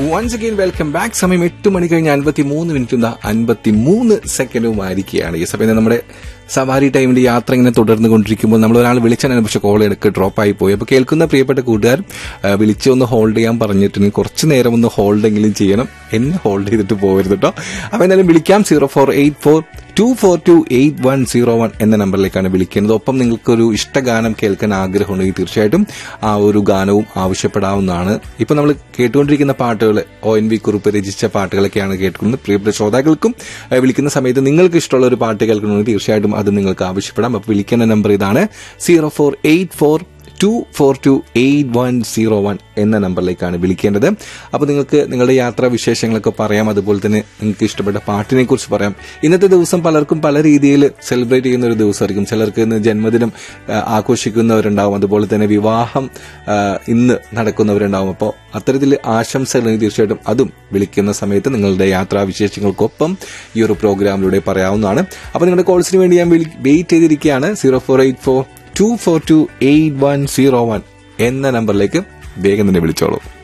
once again welcome back സമയം എട്ട് മണി കഴിഞ്ഞ് അൻപത്തി മൂന്ന് മിനിറ്റും അൻപത്തി മൂന്ന് സെക്കൻഡുമായിരിക്കുകയാണ് ഈ സമയത്ത് നമ്മുടെ സവാരി ടൈമിന്റെ യാത്ര ഇങ്ങനെ തുടർന്നു കൊണ്ടിരിക്കുമ്പോൾ നമ്മൾ ഒരാൾ വിളിച്ചാണ് പക്ഷെ കോൾ എടുക്ക് ഡ്രോപ്പ് ആയി പോയി അപ്പോൾ കേൾക്കുന്ന പ്രിയപ്പെട്ട കൂട്ടുകാർ ആ, വിളിച്ച് ഒന്ന് ഹോൾഡ് ചെയ്യാൻ പറഞ്ഞിട്ടുണ്ടെങ്കിൽ കുറച്ച് നേരം ഒന്ന് ഹോൾഡ് എങ്കിലും ചെയ്യണം എന്നെ ഹോൾഡ് ചെയ്തിട്ട് പോകരുത് കേട്ടോ അപ്പോൾ എന്തായാലും വിളിക്കാം zero four eight four two four two eight one zero one എന്ന നമ്പറിലേക്കാണ് വിളിക്കുന്നത് ഒപ്പം നിങ്ങൾക്കൊരു ഇഷ്ടഗാനം കേൾക്കാൻ ആഗ്രഹമുണ്ടെങ്കിൽ തീർച്ചയായിട്ടും ആ ഒരു ഗാനവും ആവശ്യപ്പെടാവുന്നതാണ് ഇപ്പൊ നമ്മൾ കേട്ടുകൊണ്ടിരിക്കുന്ന പാട്ടുകൾ ഒ എൻ വി കുറിപ്പ് രചിച്ച പാട്ടുകളൊക്കെയാണ് കേൾക്കുന്നത് പ്രിയപ്പെട്ട ശ്രോതാക്കൾക്കും ഏഹ്, വിളിക്കുന്ന സമയത്ത് നിങ്ങൾക്ക് ഇഷ്ടമുള്ള ഒരു പാട്ട് കേൾക്കണമെങ്കിൽ തീർച്ചയായിട്ടും അത് നിങ്ങൾക്ക് ആവശ്യപ്പെടാം അപ്പോൾ വിളിക്കേണ്ട നമ്പർ ഇതാണ് zero four eight four two four two eight one zero one എന്ന നമ്പറിലേക്കാണ് വിളിക്കേണ്ടത് അപ്പോൾ നിങ്ങൾക്ക് നിങ്ങളുടെ യാത്രാ വിശേഷങ്ങളൊക്കെ പറയാം അതുപോലെ തന്നെ നിങ്ങൾക്ക് ഇഷ്ടപ്പെട്ട പാട്ടിനെ കുറിച്ച് പറയാം ഇന്നത്തെ ദിവസം പലർക്കും പല രീതിയിൽ സെലിബ്രേറ്റ് ചെയ്യുന്ന ഒരു ദിവസമായിരിക്കും ചിലർക്ക് ഇന്ന് ജന്മദിനം ആ, ആഘോഷിക്കുന്നവരുണ്ടാവും അതുപോലെ തന്നെ വിവാഹം ആ, ഇന്ന് നടക്കുന്നവരുണ്ടാവും അപ്പോൾ അത്തരത്തിൽ ആശംസകൾ തീർച്ചയായിട്ടും അതും വിളിക്കുന്ന സമയത്ത് നിങ്ങളുടെ യാത്രാ വിശേഷങ്ങൾക്കൊപ്പം ഈ ഒരു പ്രോഗ്രാമിലൂടെ പറയാവുന്നതാണ് അപ്പോൾ നിങ്ങളുടെ കോൾസിന് വേണ്ടി ഞാൻ വെയിറ്റ് ചെയ്തിരിക്കുകയാണ് zero four eight four two four two eight one zero one എന്ന നമ്പറിലേക്ക് വേഗം തന്നെ വിളിച്ചോളൂ